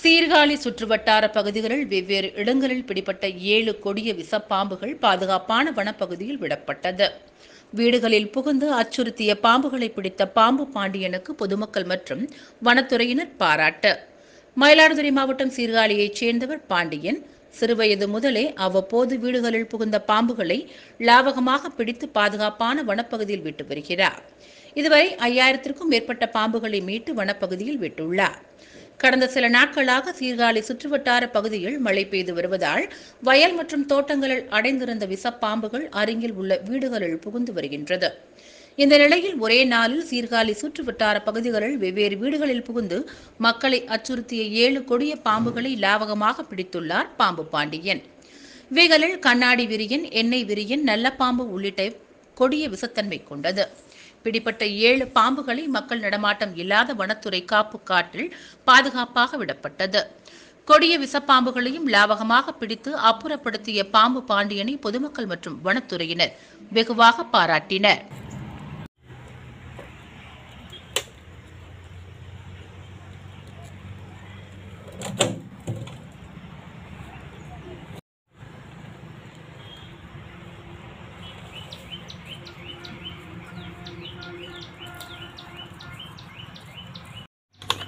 சீர்காழி சுற்றுவட்டார பகுதிகளில் வெவ்வேறு இடங்களில் பிடிபட்ட ஏழு கொடிய விஷப்பாம்புகள் பாதுகாப்பான வனப்பகுதியில் விடப்பட்டது வீடுகளில் புகுந்து அச்சுறுத்திய பாம்புகளை பிடித்த பாம்பு பாண்டியனுக்கு பொதுமக்கள் மற்றும் வனத்துறையினர் பாராட்டு மயிலாடுதுறை மாவட்டம் சீர்காழியைச் சேர்ந்தவர் பாண்டியன் சிறுவயது முதலே அவ்வப்போது வீடுகளில் புகுந்த பாம்புகளை லாவகமாக பிடித்து பாதுகாப்பான வனப்பகுதியில் விட்டு வருகிறார் இதுவரை ஐயாயிரத்திற்கும் மேற்பட்ட பாம்புகளை மீட்டு வனப்பகுதியில் விட்டுள்ளார் கடந்த சில நாட்களாக சீர்காழி சுற்றுவட்டார பகுதியில் மழை பெய்து வருவதால் வயல் மற்றும் தோட்டங்களில் அடைந்திருந்த விஷப்பாம்புகள் அருகில் உள்ள வீடுகளில் புகுந்து வருகின்றது இந்த நிலையில் ஒரே நாளில் சீர்காழி சுற்றுவட்டார பகுதிகளில் வெவ்வேறு வீடுகளில் புகுந்து மக்களை அச்சுறுத்திய ஏழு கொடிய பாம்புகளை லாவகமாக பிடித்துள்ளார் பாம்பு பாண்டியன் இவைகளில் கண்ணாடி விரியன் எண்ணெய் விரியன் நல்ல பாம்பு உள்ளிட்ட கொடிய விஷத்தன்மை கொண்டது பிடிப்பட்ட ஏழு பாம்புகளை மக்கள் நடமாட்டம் இல்லாத வனத்துறை காப்பு காட்டில் பாதுகாப்பாக விடப்பட்டது கொடிய விஷப்பாம்புகளையும் லாவகமாக பிடித்து அப்புறப்படுத்திய பாம்பு பாண்டியனை பொதுமக்கள் மற்றும் வனத்துறையினர் வெகுவாக பாராட்டினர்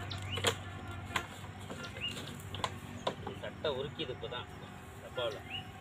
சட்டை உருக்கிது இப்போ தான் டப்பாவில்